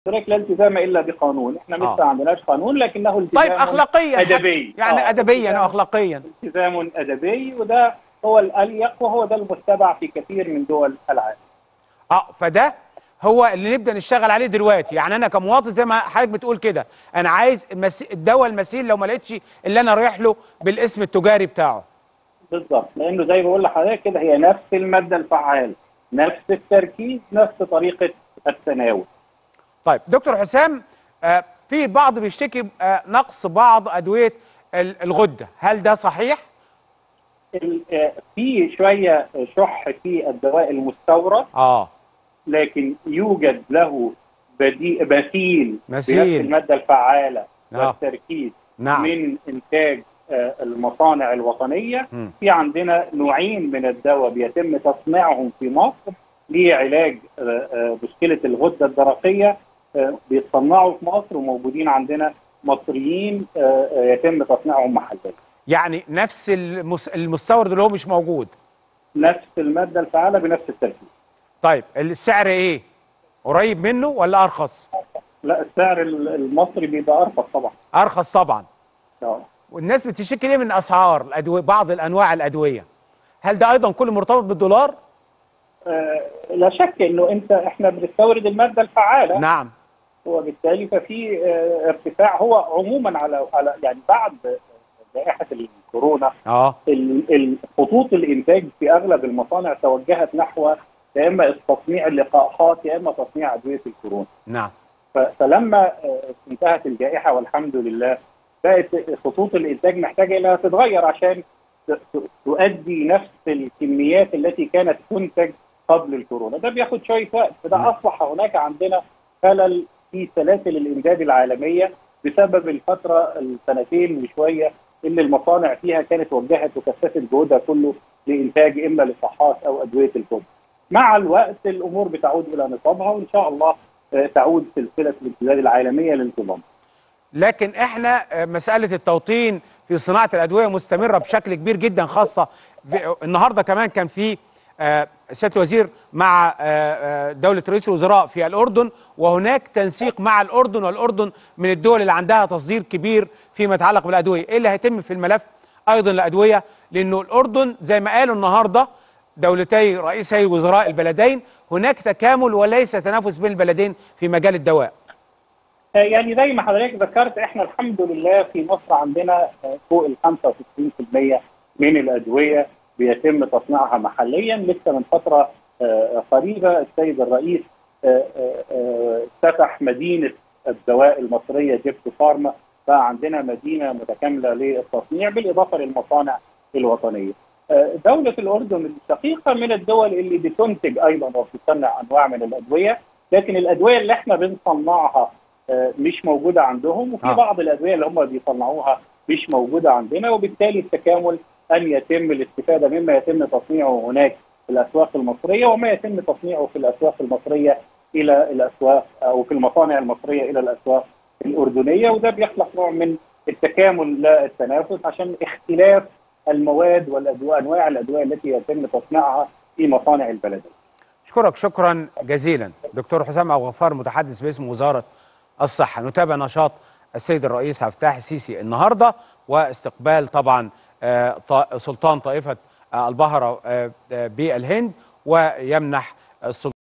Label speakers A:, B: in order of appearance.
A: حضرتك لا التزام الا بقانون احنا لسه
B: آه.
A: ما عندناش قانون لكنه التزام
B: طيب اخلاقيا
A: ادبي
B: يعني
A: آه،
B: ادبيا
A: التزام-
B: واخلاقيا
A: التزام ادبي وده هو الاليق وهو ده المتبع في كثير من دول العالم
B: اه فده هو اللي نبدا نشتغل عليه دلوقتي يعني انا كمواطن زي ما حضرتك بتقول كده انا عايز المس... الدواء المثيل لو ما لقيتش اللي انا رايح له بالاسم التجاري بتاعه
A: بالظبط لانه زي ما بقول لحضرتك كده هي نفس الماده الفعاله نفس التركيز نفس طريقه التناول
B: طيب دكتور حسام آه في بعض بيشتكي آه نقص بعض ادويه ال- الغده هل ده صحيح
A: ال- آه، في شويه شح في الدواء المستورد
B: اه
A: لكن يوجد له بدي مثيل
B: مثيل.
A: بنفس الماده الفعاله
B: آه.
A: والتركيز
B: نعم
A: من انتاج آه، المصانع الوطنيه
B: مم.
A: في عندنا نوعين من الدواء بيتم تصنيعهم في مصر لعلاج آه، آه، مشكله الغده الدرقيه آه، بيتصنعوا في مصر وموجودين عندنا مصريين آه، آه، يتم تصنيعهم محليا
B: يعني نفس المس... المستورد اللي هو مش موجود
A: نفس الماده الفعاله بنفس التركيز
B: طيب السعر ايه قريب منه ولا ارخص
A: لا السعر ال- المصري بيبقى ارخص طبعا
B: ارخص طبعا
A: آه.
B: والناس بتشتكي ليه من اسعار الادويه بعض الانواع الادويه هل ده ايضا كله مرتبط بالدولار
A: آه، لا شك انه انت احنا بنستورد الماده الفعاله
B: نعم
A: وبالتالي ففي آه، ارتفاع هو عموما على على يعني بعد جائحه الكورونا
B: اه
A: ال- ال- خطوط الانتاج في اغلب المصانع توجهت نحو يا اما تصنيع اللقاحات يا اما تصنيع ادويه الكورونا
B: نعم
A: ف- فلما آه، انتهت الجائحه والحمد لله بقت خطوط الانتاج محتاجه انها تتغير عشان ت- ت- تؤدي نفس الكميات التي كانت تنتج قبل الكورونا ده بياخد شويه وقت فده
B: نعم.
A: اصبح هناك عندنا خلل في سلاسل الامداد العالميه بسبب الفتره السنتين وشويه اللي المصانع فيها كانت وجهت وكثفت جهودها كله لانتاج اما لقاحات او ادويه الكورونا. مع الوقت الامور بتعود الى نصابها وان شاء الله آه، تعود سلسله الامتداد العالميه للانتظام.
B: لكن احنا آه، مساله التوطين في صناعه الادويه مستمره بشكل كبير جدا خاصه في النهارده كمان كان في آه، سياده الوزير مع آه، آه، دوله رئيس الوزراء في الاردن وهناك تنسيق مع الاردن والاردن من الدول اللي عندها تصدير كبير فيما يتعلق بالادويه ايه اللي هيتم في الملف ايضا الادويه لانه الاردن زي ما قالوا النهارده دولتي رئيسي وزراء البلدين هناك تكامل وليس تنافس بين البلدين في مجال الدواء
A: آه، يعني زي ما حضرتك ذكرت احنا الحمد لله في مصر عندنا آه، فوق ال 65% من الادويه بيتم تصنيعها محليا لسه من فتره آه، قريبه السيد الرئيس آه، آه، آه، فتح مدينه الدواء المصريه جبت فارما بقى عندنا مدينه متكامله للتصنيع بالاضافه للمصانع الوطنيه. آه، دوله الاردن الشقيقه من الدول اللي بتنتج ايضا وبتصنع انواع من الادويه لكن الادويه اللي احنا بنصنعها آه، مش موجوده عندهم وفي
B: آه.
A: آه. بعض الادويه اللي هم بيصنعوها مش موجوده عندنا وبالتالي التكامل ان يتم الاستفاده مما يتم تصنيعه هناك في الاسواق المصريه وما يتم تصنيعه في الاسواق المصريه الى الاسواق او في المصانع المصريه الى الاسواق الاردنيه وده بيخلق نوع من التكامل لا التنافس عشان اختلاف المواد والادويه انواع الادويه التي يتم تصنيعها في مصانع البلديه.
B: اشكرك شكرا جزيلا دكتور حسام ابو غفار متحدث باسم وزاره الصحه نتابع نشاط السيد الرئيس عبد الفتاح السيسي النهارده واستقبال طبعا آه، ط- سلطان طائفه آه، البهره آه، آه، بالهند ويمنح السلطان